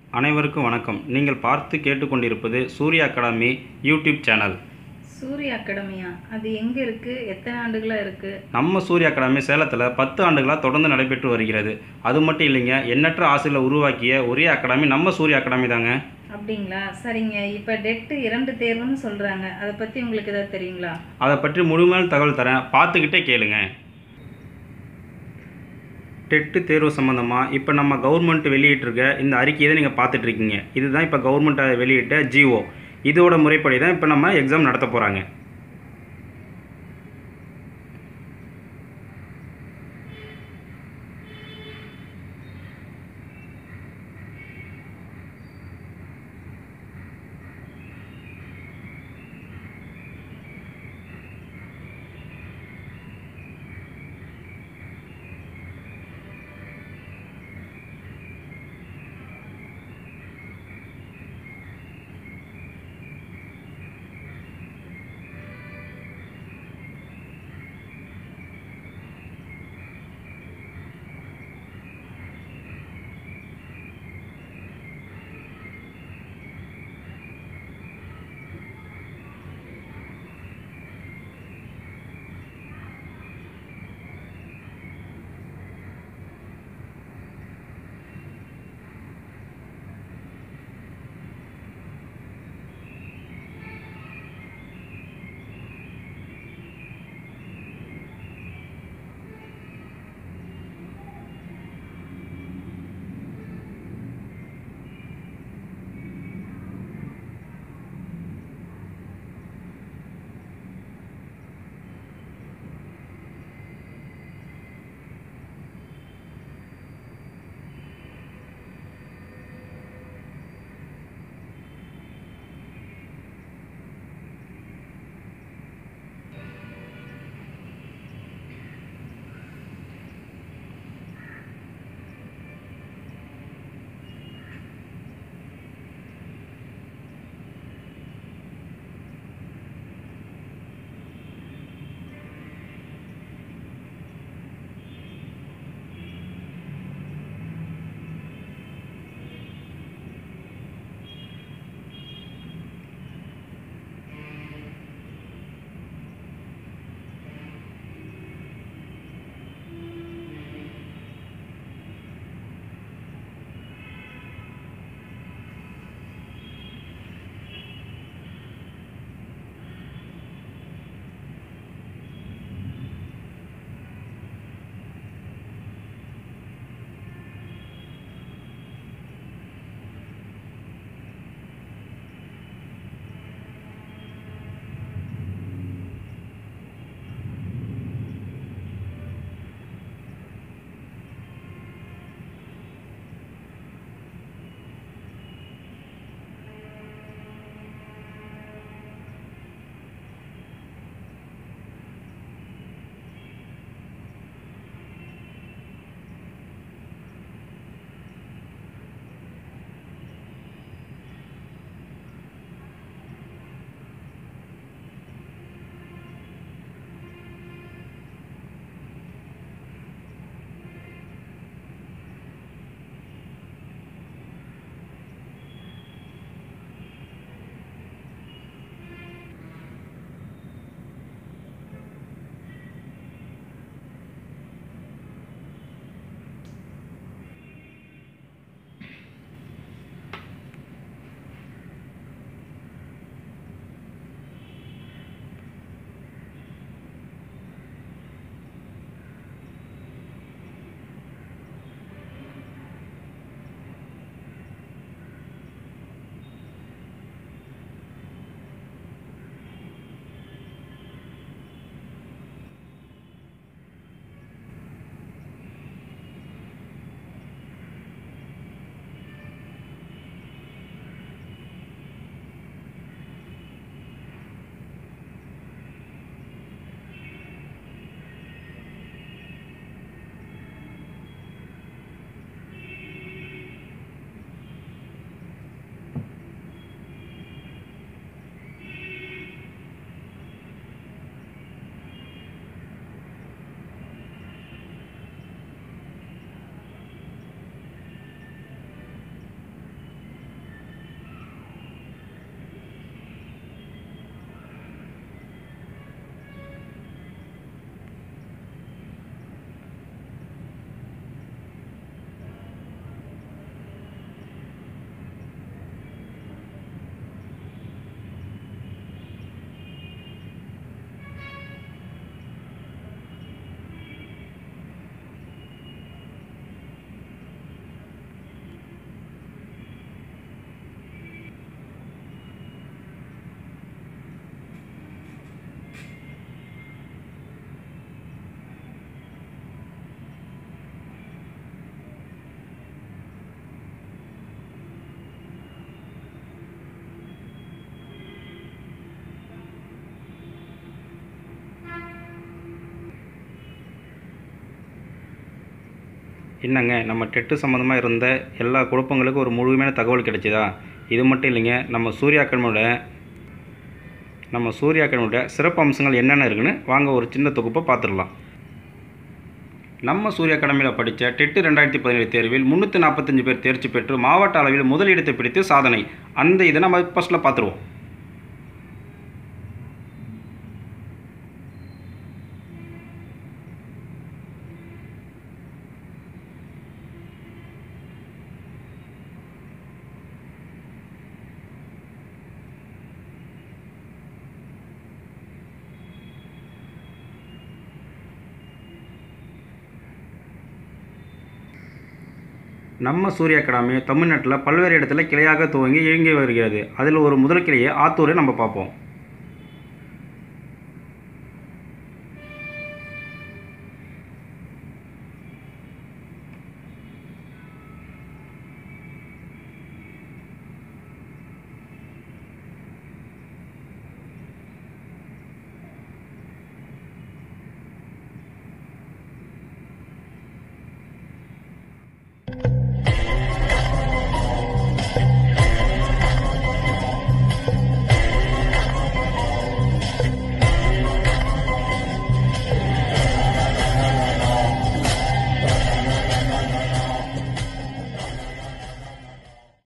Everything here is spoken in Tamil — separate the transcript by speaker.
Speaker 1: அனைவருக்கும் வணக்கம் நீங்கள் பார்த்து கேட்டுக்கொண்டிருப்பது Surya academy YouTube channel
Speaker 2: Surya அகாடமியா அது எங்கே இருக்குது எத்தனை ஆண்டுகளாக இருக்குது
Speaker 1: நம்ம சூர்யா அகாடமி சேலத்தில் பத்து ஆண்டுகளாக தொடர்ந்து நடைபெற்று வருகிறது அது மட்டும் இல்லைங்க எண்ணற்ற ஆசிரியர் உருவாக்கிய ஒரே அகாடமி நம்ம சூர்யா அகாடமி தாங்க
Speaker 2: அப்படிங்களா சரிங்க இப்போ டெட்டு இரண்டு தேர்வுன்னு சொல்கிறாங்க அதை பற்றி உங்களுக்கு ஏதாவது தெரியுங்களா
Speaker 1: அதை பற்றி முழுமையான தகவல் தரேன் பார்த்துக்கிட்டே கேளுங்க டெட்டு தேர்வு சம்மந்தமாக இப்போ நம்ம கவர்மெண்ட் வெளியிட்டிருக்க இந்த அறிக்கையை தான் நீங்கள் பார்த்துட்ருக்கீங்க இதுதான் இப்போ கவர்மெண்ட் வெளியிட்ட ஜிஓ இதோட முறைப்படி தான் இப்போ நம்ம எக்ஸாம் நடத்த போகிறாங்க என்னங்க நம்ம டெட்டு சம்மந்தமாக இருந்த எல்லா குழப்பங்களுக்கும் ஒரு முழுமையான தகவல் கிடைச்சதா இது மட்டும் இல்லைங்க நம்ம சூர்யா அகாடமியோட நம்ம சூர்யா அகாடமியோட சிறப்பு அம்சங்கள் என்னென்ன இருக்குன்னு வாங்க ஒரு சின்ன தொகுப்பை பார்த்துடலாம் நம்ம சூர்யா அகாடமியில் படித்த டெட்டு ரெண்டாயிரத்தி பதினேழு தேர்வில் முந்நூற்றி நாற்பத்தஞ்சு பேர் தேர்ச்சி பெற்று மாவட்ட அளவில் முதலிடத்தை பிடித்து சாதனை அந்த இதை நம்ம ஃபஸ்ட்டில் பார்த்துருவோம் நம்ம சூர்யா அகாடமி தமிழ்நாட்டில் பல்வேறு இடத்துல கிளையாக துவங்கி இயங்கி வருகிறது அதில் ஒரு முதல் கிளையை ஆத்தூரை நம்ம பார்ப்போம்